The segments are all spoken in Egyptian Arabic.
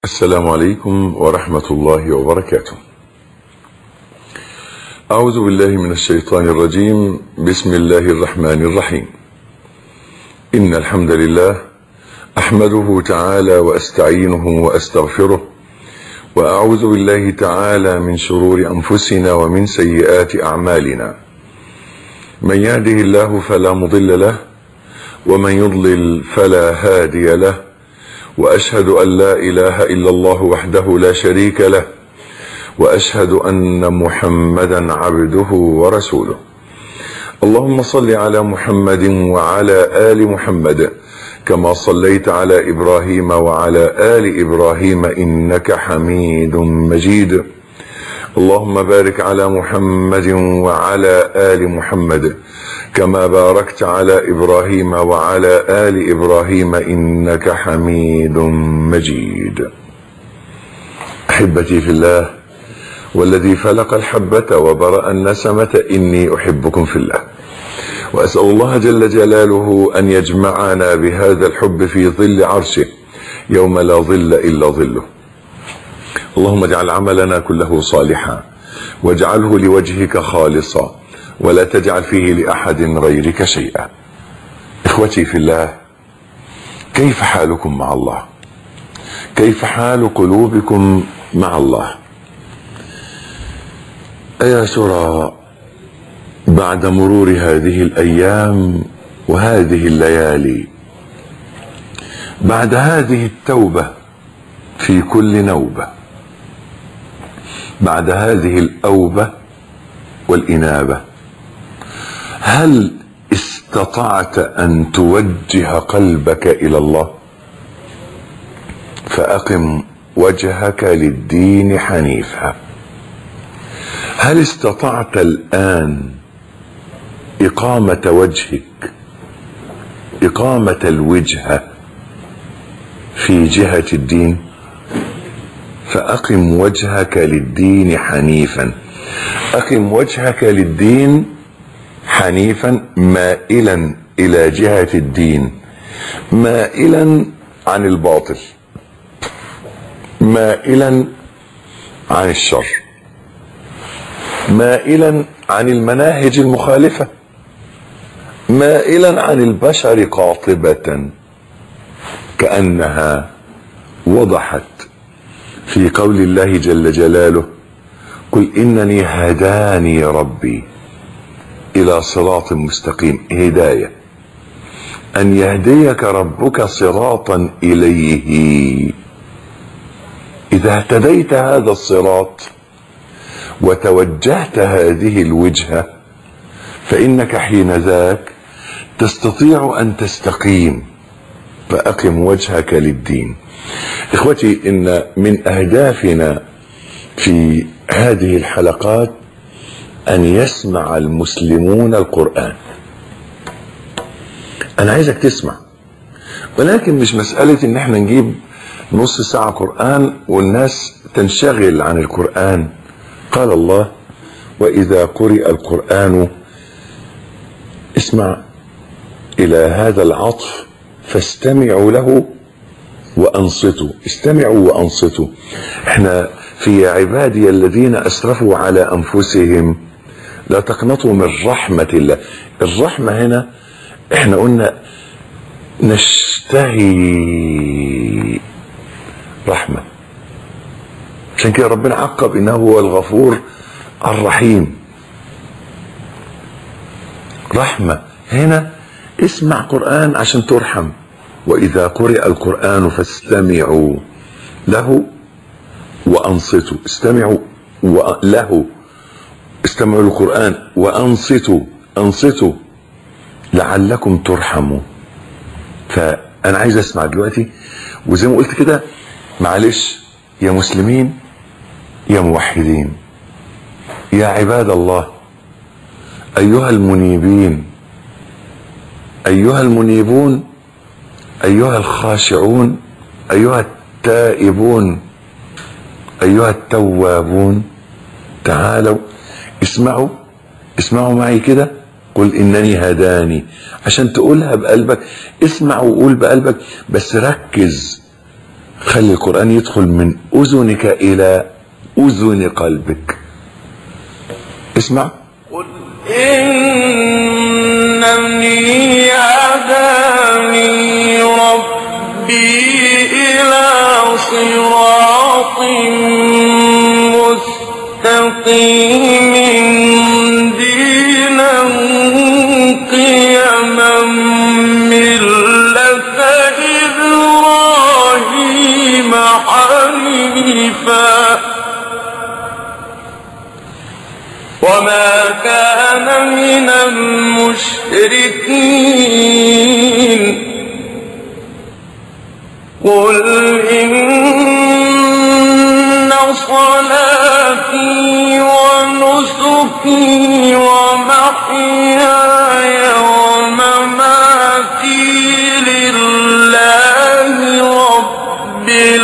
السلام عليكم ورحمة الله وبركاته. أعوذ بالله من الشيطان الرجيم، بسم الله الرحمن الرحيم. إن الحمد لله أحمده تعالى وأستعينه وأستغفره، وأعوذ بالله تعالى من شرور أنفسنا ومن سيئات أعمالنا. من يهده الله فلا مضل له، ومن يضلل فلا هادي له. واشهد ان لا اله الا الله وحده لا شريك له واشهد ان محمدا عبده ورسوله اللهم صل على محمد وعلى ال محمد كما صليت على ابراهيم وعلى ال ابراهيم انك حميد مجيد اللهم بارك على محمد وعلى ال محمد كما باركت على ابراهيم وعلى ال ابراهيم انك حميد مجيد احبتي في الله والذي فلق الحبه وبرا النسمه اني احبكم في الله واسال الله جل جلاله ان يجمعنا بهذا الحب في ظل عرشه يوم لا ظل الا ظله اللهم اجعل عملنا كله صالحا واجعله لوجهك خالصا ولا تجعل فيه لاحد غيرك شيئا اخوتي في الله كيف حالكم مع الله كيف حال قلوبكم مع الله ايا ترى بعد مرور هذه الايام وهذه الليالي بعد هذه التوبه في كل نوبه بعد هذه الاوبه والانابه هل استطعت ان توجه قلبك الى الله فاقم وجهك للدين حنيفا هل استطعت الان اقامه وجهك اقامه الوجهه في جهه الدين فاقم وجهك للدين حنيفا اقم وجهك للدين حنيفا مائلا الى جهه الدين مائلا عن الباطل مائلا عن الشر مائلا عن المناهج المخالفه مائلا عن البشر قاطبه كانها وضحت في قول الله جل جلاله قل انني هداني ربي الى صراط مستقيم هدايه ان يهديك ربك صراطا اليه اذا اهتديت هذا الصراط وتوجهت هذه الوجهه فانك حين ذاك تستطيع ان تستقيم فاقم وجهك للدين اخوتي ان من اهدافنا في هذه الحلقات ان يسمع المسلمون القران انا عايزك تسمع ولكن مش مساله ان احنا نجيب نص ساعه قران والناس تنشغل عن القران قال الله واذا قرئ القران اسمع الى هذا العطف فاستمعوا له وانصتوا استمعوا وانصتوا احنا في عبادي الذين اسرفوا على انفسهم لا تقنطوا من رحمة الله الرحمة هنا احنا قلنا نشتهي رحمة عشان كده ربنا عقب انه هو الغفور الرحيم رحمة هنا اسمع قرآن عشان ترحم وإذا قرئ القرآن فاستمعوا له وأنصتوا استمعوا له استمعوا للقرآن وأنصتوا أنصتوا لعلكم ترحموا فأنا عايز أسمع دلوقتي وزي ما قلت كده معلش يا مسلمين يا موحدين يا عباد الله أيها المنيبين أيها المنيبون أيها الخاشعون أيها التائبون أيها التوابون تعالوا اسمعوا اسمعوا معي كده قل إنني هداني عشان تقولها بقلبك اسمع وقول بقلبك بس ركز خلي القرآن يدخل من أذنك إلى أذن قلبك اسمع قل إنني هداني ربي إلى صراط مستقيم دينا قيما ملة إبراهيم حنيفا وما كان من المشركين قل إن صلاتي ونسكي ومحياي ومماتي لله رب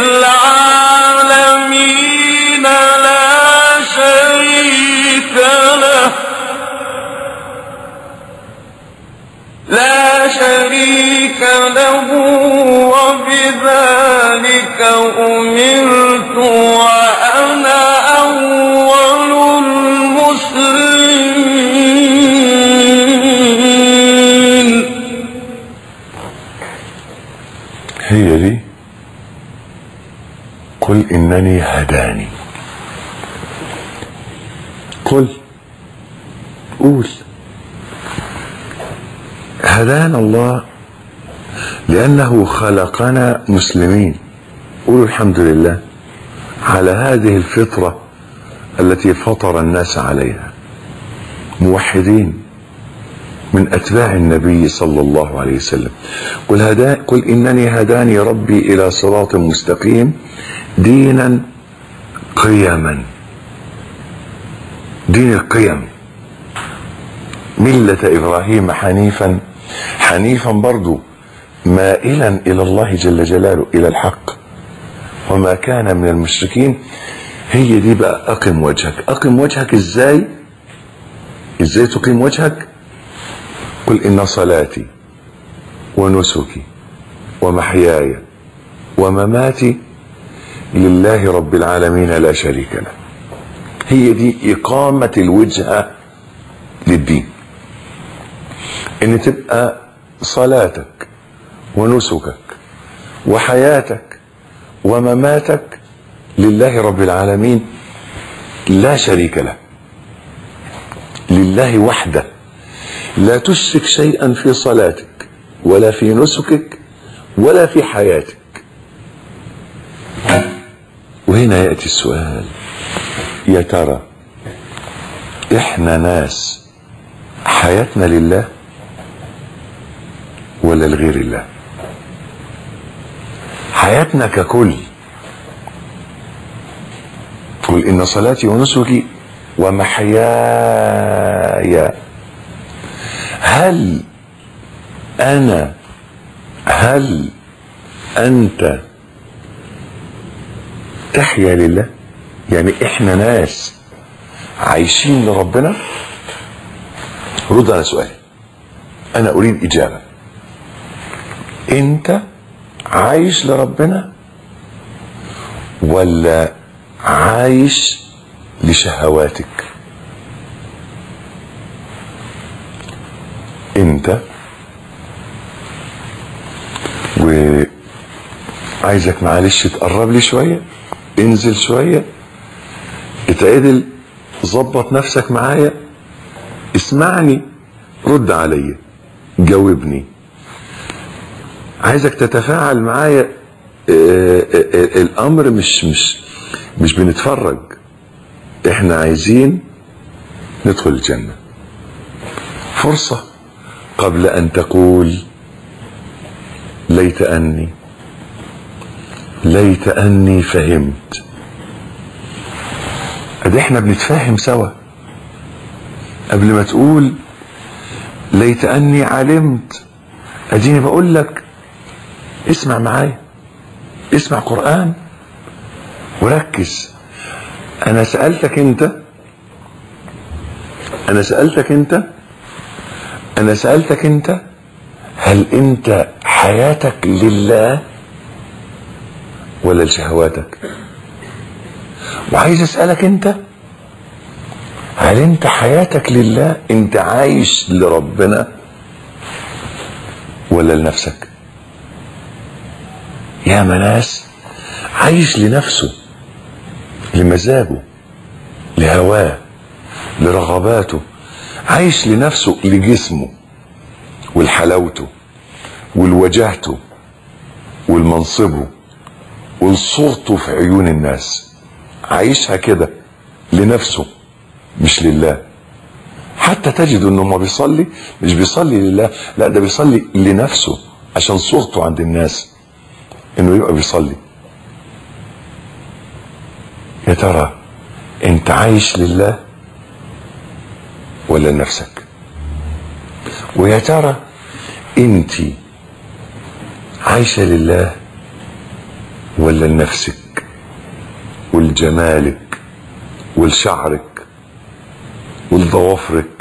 العالمين لا شريك له لا شريك له وبذلك أمرت وأنا أول المسلمين هي دي قل إنني هداني قل قول هدانا الله لأنه خلقنا مسلمين قولوا الحمد لله على هذه الفطرة التي فطر الناس عليها موحدين من أتباع النبي صلى الله عليه وسلم قل, هدا قل إنني هداني ربي إلى صراط مستقيم دينا قيما دين القيم ملة إبراهيم حنيفا حنيفا برضو مائلا إلى الله جل جلاله إلى الحق وما كان من المشركين هي دي بقى أقم وجهك أقم وجهك إزاي إزاي تقيم وجهك قل إن صلاتي ونسكي ومحياي ومماتي لله رب العالمين لا شريك له هي دي إقامة الوجهة للدين إن تبقى صلاتك ونسكك وحياتك ومماتك لله رب العالمين لا شريك له لله وحده لا تشرك شيئا في صلاتك ولا في نسكك ولا في حياتك وهنا ياتي السؤال يا ترى احنا ناس حياتنا لله ولا لغير الله حياتنا ككل قل ان صلاتي ونسكي ومحياي هل انا هل انت تحيا لله يعني احنا ناس عايشين لربنا رد على سؤالي انا اريد اجابه انت عايش لربنا ولا عايش لشهواتك انت وعايزك معلش تقرب لي شويه انزل شويه اتعدل ظبط نفسك معايا اسمعني رد عليا جاوبني عايزك تتفاعل معايا آه، آه، آه، الامر مش مش مش بنتفرج احنا عايزين ندخل الجنه فرصه قبل ان تقول ليت اني ليت اني فهمت ادي احنا بنتفاهم سوا قبل ما تقول ليت اني علمت اديني بقول لك اسمع معايا اسمع قرآن وركز انا سألتك انت انا سألتك انت انا سألتك انت هل انت حياتك لله ولا لشهواتك وعايز اسالك انت هل انت حياتك لله انت عايش لربنا ولا لنفسك يا ناس عايش لنفسه لمزاجه لهواه لرغباته عايش لنفسه لجسمه ولحلاوته ولوجاهته ولمنصبه ولصورته في عيون الناس عايشها كده لنفسه مش لله حتى تجد انه ما بيصلي مش بيصلي لله لا ده بيصلي لنفسه عشان صورته عند الناس انه يبقى بيصلي يا ترى انت عايش لله ولا لنفسك ويا ترى انت عايشه لله ولا لنفسك ولجمالك ولشعرك ولضوافرك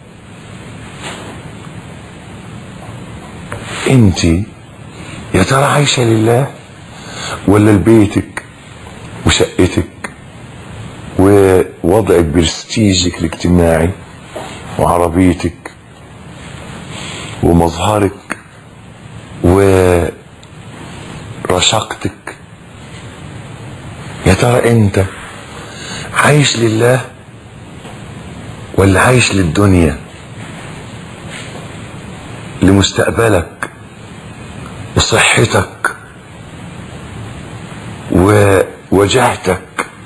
انت يا ترى عايشه لله ولا لبيتك وشقتك ووضعك برستيجك الاجتماعي وعربيتك ومظهرك ورشاقتك يا ترى انت عايش لله ولا عايش للدنيا لمستقبلك وصحتك ووجاهتك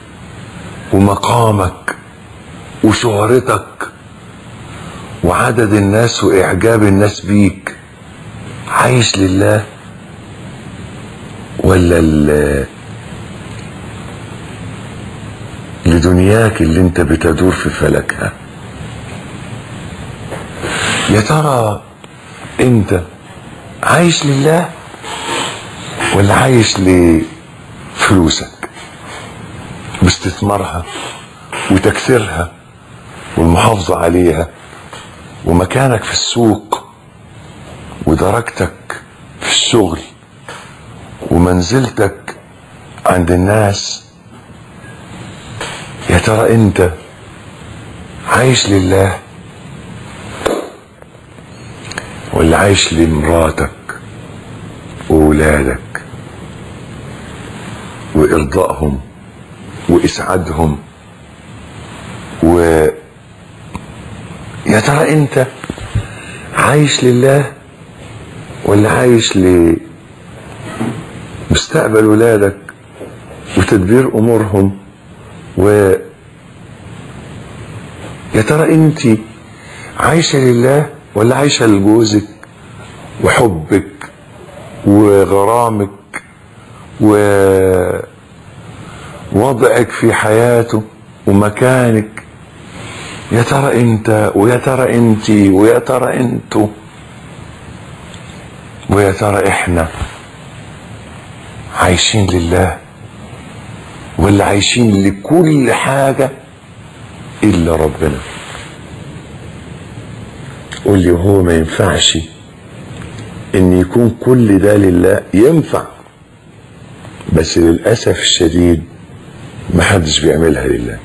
ومقامك وشهرتك وعدد الناس واعجاب الناس بيك عايش لله ولا ال- لدنياك اللي انت بتدور في فلكها يا ترى انت عايش لله ولا عايش لفلوسك باستثمارها وتكثيرها والمحافظة عليها ومكانك في السوق ودرجتك في الشغل ومنزلتك عند الناس يا ترى انت عايش لله ولا عايش لمراتك وولادك وارضائهم واسعادهم و يا ترى انت عايش لله ولا عايش لمستقبل ولادك وتدبير امورهم و يا ترى انت عايشه لله ولا عايشه لجوزك وحبك وغرامك ووضعك في حياته ومكانك يا ترى انت ويا ترى انت ويا ترى انتوا ويا ترى احنا عايشين لله ولا عايشين لكل حاجة إلا ربنا قول لي هو ما ينفعش إن يكون كل ده لله ينفع بس للأسف الشديد ما حدش بيعملها لله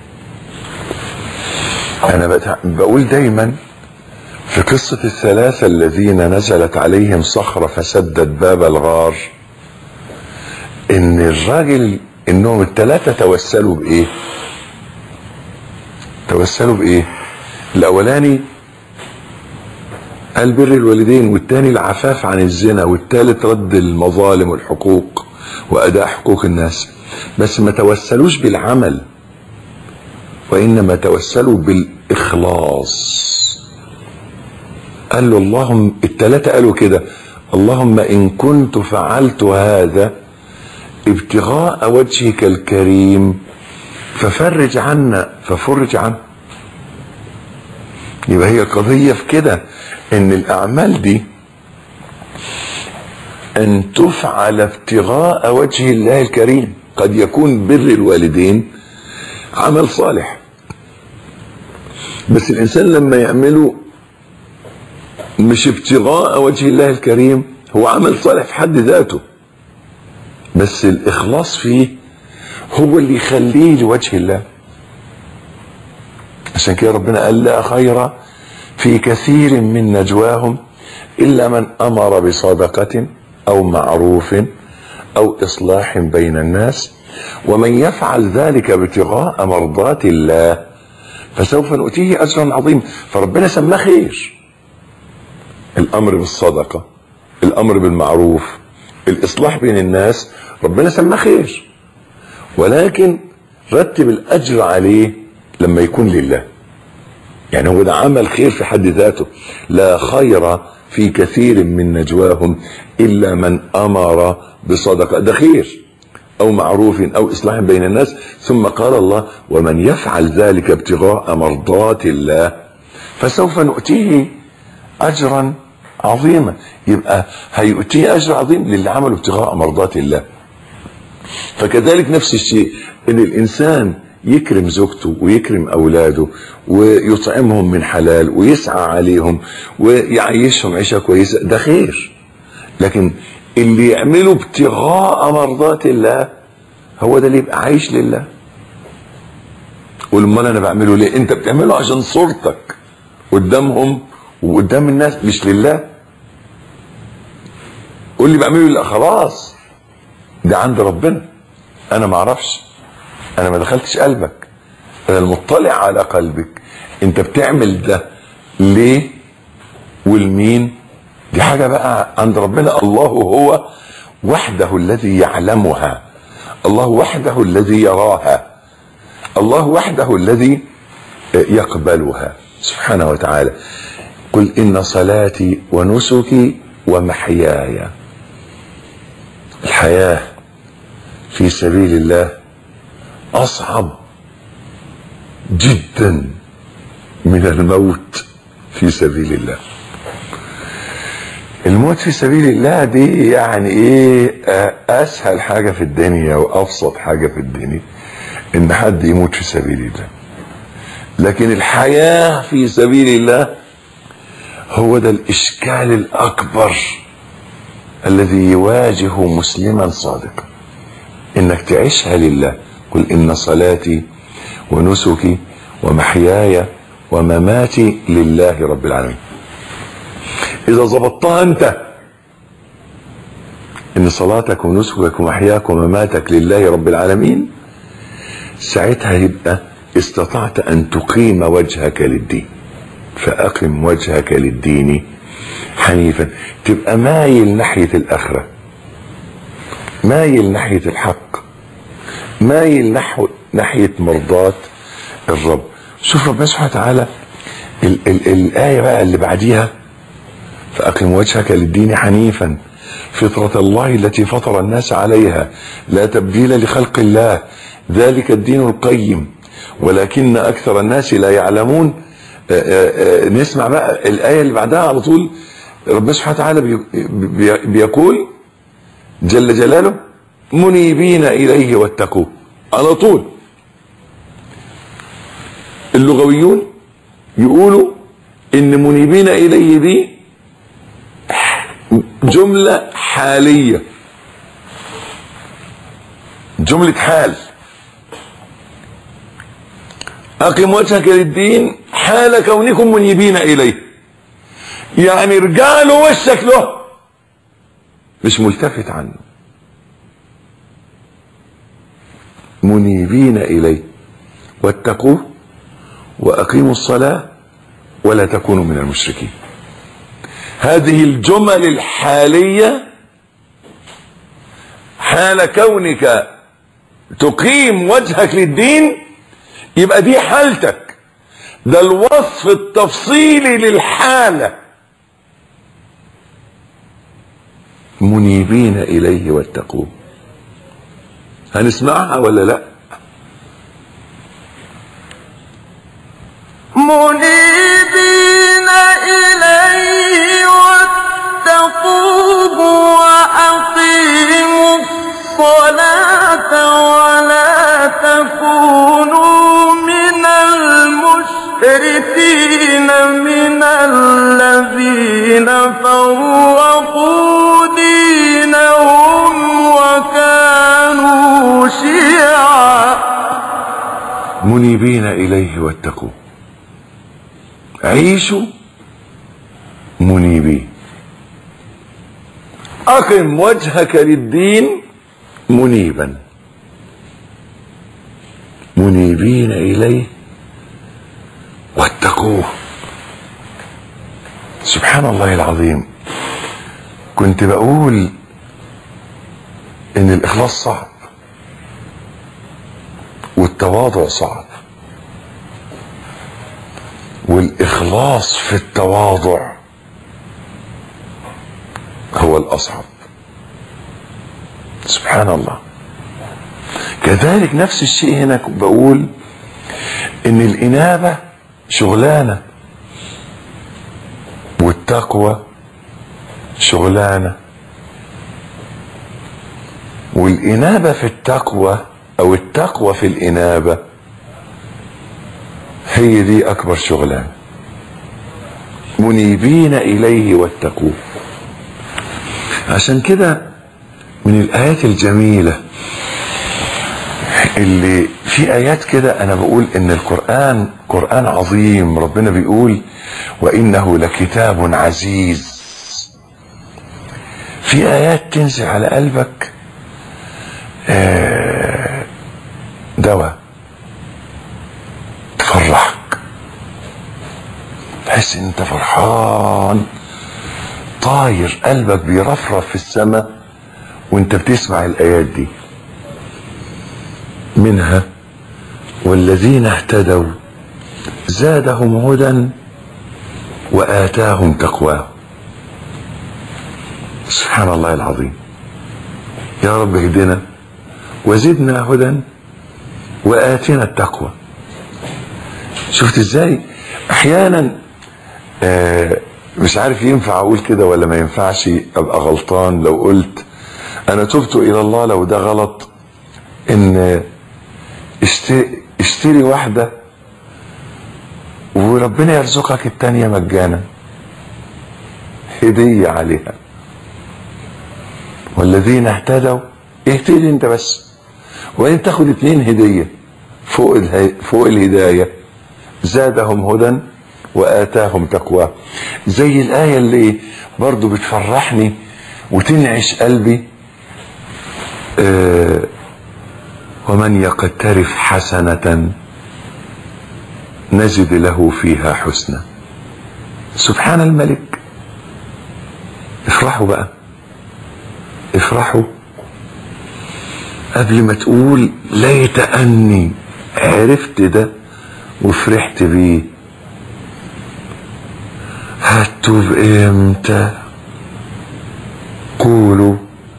أنا بتع- بقول دايما في قصة الثلاثة الذين نزلت عليهم صخرة فسدت باب الغار ان الراجل انهم الثلاثة توسلوا بايه توسلوا بايه الاولاني قال بر الوالدين والتاني العفاف عن الزنا والتالت رد المظالم والحقوق واداء حقوق الناس بس ما توسلوش بالعمل وانما توسلوا بالاخلاص قال له اللهم التلاتة قالوا كده اللهم إن كنت فعلت هذا ابتغاء وجهك الكريم ففرج عنا ففرج عنا يبقى هي قضية في كده ان الاعمال دي ان تفعل ابتغاء وجه الله الكريم قد يكون بر الوالدين عمل صالح بس الانسان لما يعمله مش ابتغاء وجه الله الكريم هو عمل صالح في حد ذاته بس الاخلاص فيه هو اللي يخليه لوجه الله عشان كده ربنا قال لا خير في كثير من نجواهم الا من امر بصدقه او معروف او اصلاح بين الناس ومن يفعل ذلك ابتغاء مرضات الله فسوف نؤتيه اجرا عظيما فربنا سماه خير الامر بالصدقه الامر بالمعروف الاصلاح بين الناس ربنا سماه خير ولكن رتب الاجر عليه لما يكون لله يعني هو ده عمل خير في حد ذاته لا خير في كثير من نجواهم الا من امر بصدقه ده خير او معروف او اصلاح بين الناس ثم قال الله ومن يفعل ذلك ابتغاء مرضات الله فسوف نؤتيه اجرا عظيما يبقى هيؤتيه اجر عظيم للي عمله ابتغاء مرضات الله فكذلك نفس الشيء ان الانسان يكرم زوجته ويكرم اولاده ويطعمهم من حلال ويسعى عليهم ويعيشهم عيشه كويسه ده خير لكن اللي يعمله ابتغاء مرضات الله هو ده اللي يبقى عايش لله قول امال انا بعمله ليه انت بتعمله عشان صورتك قدامهم وقدام الناس مش لله قول لي بعمله لا خلاص ده عند ربنا انا ما اعرفش انا ما دخلتش قلبك انا المطلع على قلبك انت بتعمل ده ليه والمين دي حاجة بقى عند ربنا الله هو وحده الذي يعلمها الله وحده الذي يراها الله وحده الذي يقبلها سبحانه وتعالى قل إن صلاتي ونسكي ومحياي الحياة في سبيل الله أصعب جدا من الموت في سبيل الله الموت في سبيل الله دي يعني ايه اسهل حاجة في الدنيا وابسط حاجة في الدنيا ان حد يموت في سبيل الله لكن الحياة في سبيل الله هو ده الاشكال الاكبر الذي يواجه مسلما صادقا انك تعيشها لله قل ان صلاتي ونسكي ومحياي ومماتي لله رب العالمين اذا ظبطتها انت ان صلاتك ونسكك ومحياك ومماتك لله رب العالمين ساعتها يبقى استطعت ان تقيم وجهك للدين فاقم وجهك للدين حنيفا تبقى مايل ناحيه الاخره مايل ناحيه الحق مايل نحو ناحيه مرضاه الرب شوف ربنا سبحانه وتعالى ال ال الايه بقى اللي بعديها فأقم وجهك للدين حنيفا فطرة الله التي فطر الناس عليها لا تبديل لخلق الله ذلك الدين القيم ولكن أكثر الناس لا يعلمون آآ آآ نسمع بقى الآية اللي بعدها على طول ربنا سبحانه وتعالى بي بي بيقول جل جلاله منيبين إليه واتقوه على طول اللغويون يقولوا إن منيبين إليه دي جملة حالية جملة حال أقم وجهك للدين حال كونكم منيبين إليه يعني ارجع له وشك له مش ملتفت عنه منيبين إليه واتقوه وأقيموا الصلاة ولا تكونوا من المشركين هذه الجمل الحالية حال كونك تقيم وجهك للدين يبقى دي حالتك ده الوصف التفصيلي للحالة منيبين إليه واتقوه هنسمعها ولا لا منيبين إليه واتقوه وأقيموا الصلاة ولا تكونوا من المشركين من الذين فرقوا دينهم وكانوا منيبين إليه واتقوه عيشوا منيبين أقم وجهك للدين منيبا منيبين إليه واتقوه سبحان الله العظيم كنت بقول ان الاخلاص صعب والتواضع صعب والاخلاص في التواضع هو الاصعب سبحان الله كذلك نفس الشيء هنا بقول ان الانابه شغلانه والتقوى شغلانه والانابه في التقوى او التقوى في الانابه هي دي اكبر شغلانه منيبين اليه واتقوه عشان كده من الايات الجميله اللي في ايات كده انا بقول ان القران قران عظيم ربنا بيقول وانه لكتاب عزيز في ايات تنزل على قلبك آه، دواء تفرحك تحس ان انت فرحان طاير قلبك بيرفرف في السماء وانت بتسمع الايات دي منها والذين اهتدوا زادهم هدى واتاهم تقواهم سبحان الله العظيم يا رب اهدنا وزدنا هدى واتنا التقوى شفت ازاي احيانا آه مش عارف ينفع اقول كده ولا ما ينفعش ابقى غلطان لو قلت انا تبت الى الله لو ده غلط ان اشتري, اشتري واحدة وربنا يرزقك التانية مجانا هدية عليها والذين اهتدوا اهتدي انت بس وان تاخد اتنين هدية فوق, اله... فوق الهداية زادهم هدى واتاهم تقوى زي الآية اللي برضو بتفرحني وتنعش قلبي آه ومن يقترف حسنة نجد له فيها حسنا سبحان الملك افرحوا بقى افرحوا قبل ما تقول ليت اني عرفت ده وفرحت بيه هتوب امتى قولوا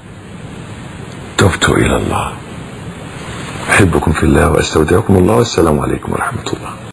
تبت الى الله احبكم في الله واستودعكم الله والسلام عليكم ورحمه الله